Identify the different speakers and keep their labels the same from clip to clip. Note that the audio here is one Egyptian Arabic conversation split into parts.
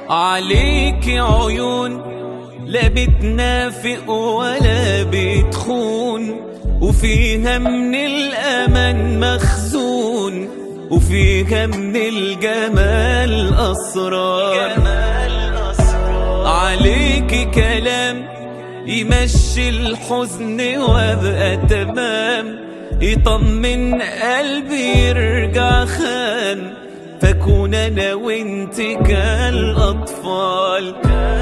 Speaker 1: عليك عيون لا بتنافق ولا بتخون وفيها من الأمان مخزون وفيها من الجمال أسرار عليك كلام يمشي الحزن وابقى تمام يطمن قلبي يرجع خان فكون انا وانت كالاطفال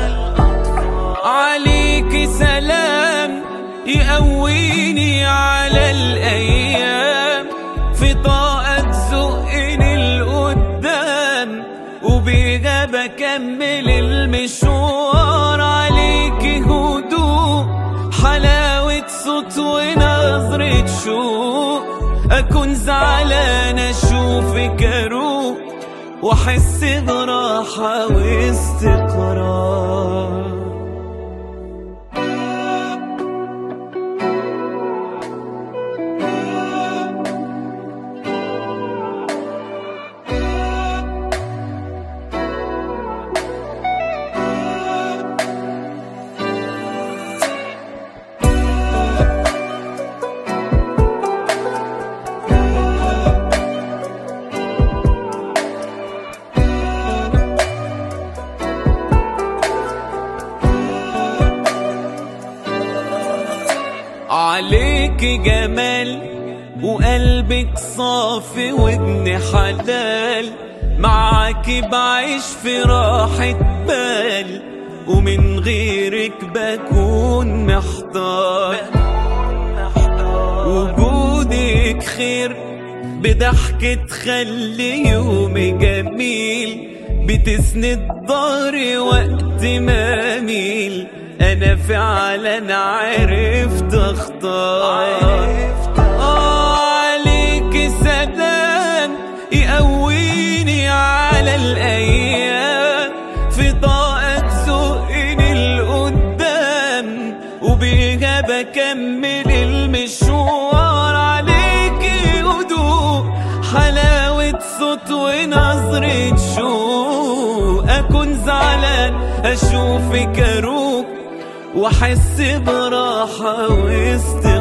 Speaker 1: عليك سلام يقويني على الايام في طاقة تزقني لقدام وبيها بكمل المشوار عليك هدوء حلاوة صوت ونظرة شوق أكون زعلان أشوفك أروق وأحس براحة واستقرار عليك جمال وقلبك صافي وابن حلال معاك بعيش في راحة بال ومن غيرك بكون محتار وجودك خير بضحك تخلي يومي جميل بتسند ظهري وقت ما اميل انا فعلا عرفت اختار آه عليك سلام يقويني على الايام في طاقة تزقني لقدام وبيها بكمل المشوار عليك هدوء حلاوة صوت ونظرة شوق أكون زعلان أشوفك أروق وأحس براحة واستقرار